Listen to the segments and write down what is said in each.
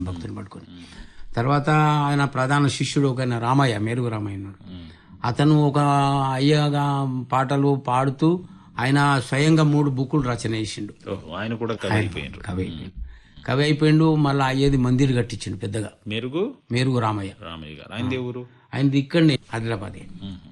భక్తుని పట్టుకొని తర్వాత ఆయన ప్రధాన శిష్యుడు ఒక ఆయన రామయ్య మేరుగు రామయ్య ఉన్నాడు అతను ఒక అయ్యగా పాటలు పాడుతూ ఆయన స్వయంగా మూడు బుక్కులు రచన చేసిండు ఓహో ఆయన కూడా కవి అయిపోయినారు కవి అయిపోయిండు కవి అయిపోయిండు మళ్ళీ అయ్యేది మందిర్ కట్టించిండు పెద్దగా మెరుగు మేరుగు రామయ్య రామయ్య గారు ఆయనది ఊరు ఆయనది ఇక్కడనే ఆదిలాబాద్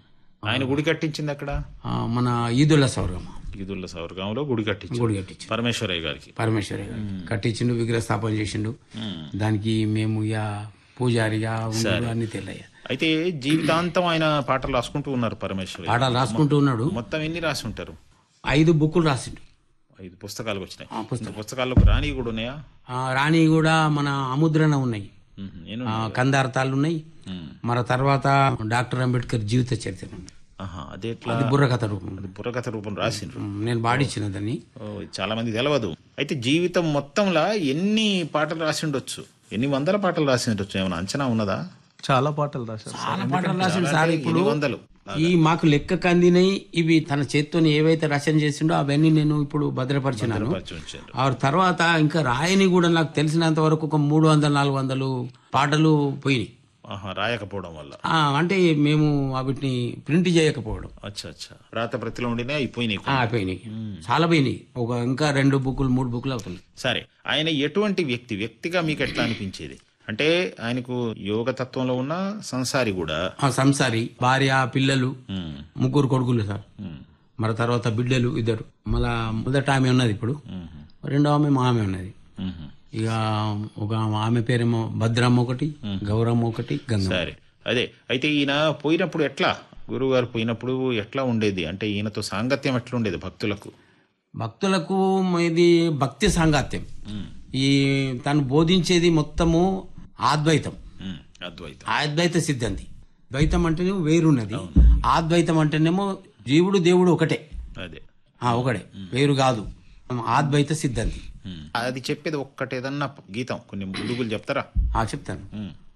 ఆయన గుడి కట్టించింది అక్కడ మన ఈదుల్ల సౌరమ్మ ఈదుల్ల సౌరగాంలో గుడి కట్టించింది గుడి కట్టించిండు పరమేశ్వరయ్య గారికి పరమేశ్వరి గారు కట్టించిండు విగ్రహ స్థాపన చేసిండు మ్మ్. దానికి మేము ఇక పూజారిగా ఉండు అన్ని తెల్లయ్య అయితే జీవితాంతం ఆయన పాటలు రాసుకుంటూ ఉన్నారు పరమేశ్వరయ్య పాటలు రాసుకుంటూ ఉన్నాడు మొత్తం ఎన్ని రాసి ఉంటారు ఐదు బుక్కులు రాసిండు ఐదు పుస్తకాలు వచ్చినాయి ఆ, పుస్తకం. ఇంత పుస్తకాలకు రాని కూడా ఉన్నాయా ఆ, రాణి కూడా మన అముద్రణ ఉన్నాయి మ్మ్. నేను ఆ, కందార్థాలు ఉన్నాయి మ్మ్. మన తర్వాత డాక్టర్ అంబేద్కర్ జీవిత చరిత్ర ఉంది ఆహా, అదే ఎట్లా అది బుర్రకథ రూపం అది బుర్రకథ రూపం రాసిండ్రు నేను బాడిచ్చిన దాన్ని ఓ, ఇది చాలా మంది తెలియదు అయితే జీవితం మొత్తంలో ఎన్ని పాటలు రాసి ఉండొచ్చు ఎన్ని వందల పాటలు రాసి ఉండొచ్చు ఏమైనా అంచనా ఉన్నదా చాలా పాటలు రాశారు చాలా పాటలు రాసిండు సార్ ఇప్పుడు ఎన్ని వందలు ఈ మాకు లెక్క కందినయి ఇవి తన చేత్తో ఏవైతే రచన చేసిండో అవన్నీ నేను ఇప్పుడు భద్రపరిచినాను పరిచి ఉంచారు ఆ తర్వాత ఇంకా రాయని కూడా నాకు తెలిసినంత వరకు ఒక మూడు వందలు నాలుగు వందలు పాటలు పోయినాయి ఆహా రాయకపోవడం వల్ల ఆ, అంటే మేము వాటిని ప్రింట్ చేయకపోవడం అచ్చా అచ్చా రాత ప్రతిలో ఉండినే అయిపోయినాయి ఆ, పోయినాయి చాలా పోయినాయి ఒక ఇంకా రెండు బుక్కులు మూడు బుక్కులు అవుతుంది సరే ఆయన ఎటువంటి వ్యక్తి వ్యక్తిగా మీకు ఎట్లా అనిపించేది అంటే ఆయనకు యోగ తత్వంలో ఉన్న సంసారి కూడా ఆ సంసారి భార్య పిల్లలు ఉమ్, ముగ్గురు కొడుకులు సార్ ఉమ్, మరి తర్వాత బిడ్డలు ఇద్దరు మళ్ళా మొదట ఆమె ఉన్నది ఇప్పుడు ఉమ్, రెండో ఆమె మా ఆమె ఉన్నది ఉమ్. ఇక ఒక ఆమె పేరేమో భద్రమ్మ ఒకటి గౌరమ్మ ఒకటి గంగమ్మ సరే అదే అయితే ఈయన పోయినప్పుడు ఎట్లా గురువు గారు పోయినప్పుడు ఎట్లా ఉండేది అంటే ఈయనతో సాంగత్యం ఎట్లా ఉండేది భక్తులకు భక్తులకు ఇది భక్తి సాంగత్యం ఉమ్, ఈ తను బోధించేది మొత్తము ఆద్వైతం ఉమ్, అద్వైతం ఆద్వైత సిద్ధాంతి ద్వైతం అంటేనేమో వేరున్నది ఆద్వైతం అంటేనేమో జీవుడు దేవుడు ఒకటే అదే ఆ ఒకటే వేరు కాదు ఆద్వైత సిద్ధాంతి ఉమ్. అది చెప్పేది ఒక్కటేదన్నా గీతం కొన్ని ముడుగులు చెప్తారా ఆ చెప్తాను ఉమ్.